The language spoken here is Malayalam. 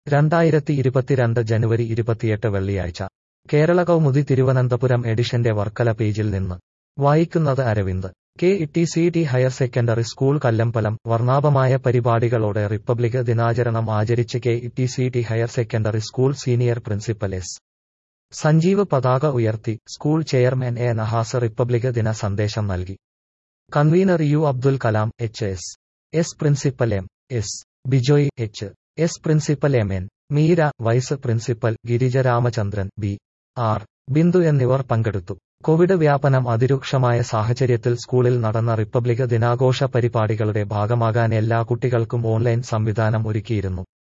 രണ്ടായിരത്തി ഇരുപത്തിരണ്ട് ജനുവരി ഇരുപത്തിയെട്ട് വെള്ളിയാഴ്ച കേരള കൗമുദി തിരുവനന്തപുരം എഡിഷന്റെ വർക്കല പേജിൽ നിന്ന് വായിക്കുന്നത് Aravind K T C T higher secondary school Kallambalam വർണ്ണാഭമായ പരിപാടികളോടെ റിപ്പബ്ലിക് ദിനാചരണം ആചരിച്ച് K T C T higher secondary school senior principal S Sanjeev പതാക ഉയർത്തി school chairman A Nahas republic ദിന സന്ദേശം നൽകി convenor U Abdul Kalam H S S principal M S Bijoy H S principal M N Meera vice principal Girija Ramachandran B R Bindu എന്നിവർ പങ്കെടുത്തു കോവിഡ് വ്യാപനം അതിരൂക്ഷമായ സാഹചര്യത്തിൽ സ്കൂളിൽ നടന്ന റിപ്പബ്ലിക് ദിനാഘോഷ പരിപാടികളുടെ ഭാഗമാകാൻ എല്ലാ കുട്ടികൾക്കും ഓൺലൈൻ സംവിധാനം ഒരുക്കിയിരുന്നു